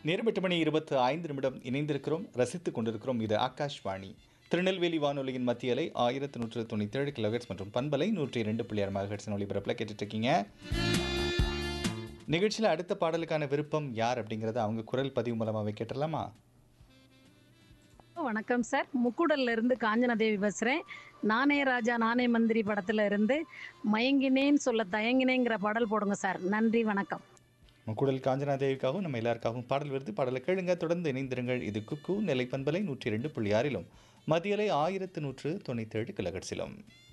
நேரம் எட்டு மணி இருபத்து ஐந்து நிமிடம் இணைந்திருக்கிறோம் ரசித்துக் கொண்டிருக்கிறோம் இது ஆகாஷ்வாணி திருநெல்வேலி வானொலியின் மத்திய அலை ஆயிரத்தி நூற்று தொண்ணூற்றி ஏழு கிலோஹெட்ஸ் மற்றும் பண்பலை நூற்றி இரண்டு புள்ளி ஆறு மெகாஹெட்ஸின் ஒளிபரப்பில் கேட்டுட்டு இருக்கீங்க நிகழ்ச்சியில் அடுத்த பாடலுக்கான விருப்பம் யார் அப்படிங்கிறத அவங்க குரல் பதிவு மூலமாகவே கேட்டுடலாமா வணக்கம் சார் முக்குடல்ல இருந்து காஞ்சனாதேவி பேசுகிறேன் நானே ராஜா நானே மந்திரி படத்துல இருந்து மயங்கினேன்னு சொல்ல தயங்கினேங்கிற பாடல் போடுங்க சார் நன்றி வணக்கம் முக்குடல் காஞ்சனா தேவிக்காகவும் நம்ம எல்லாருக்காகவும் பாடல் வருது பாடலை கேளுங்க தொடர்ந்து இணைந்திருங்கள் இது குக்கு நிலை பண்பலை நூற்றி இரண்டு புள்ளி ஆறிலும் மத்தியலை ஆயிரத்து நூற்று தொண்ணூற்றி ஏழு கிலோஹெட்ஸிலும்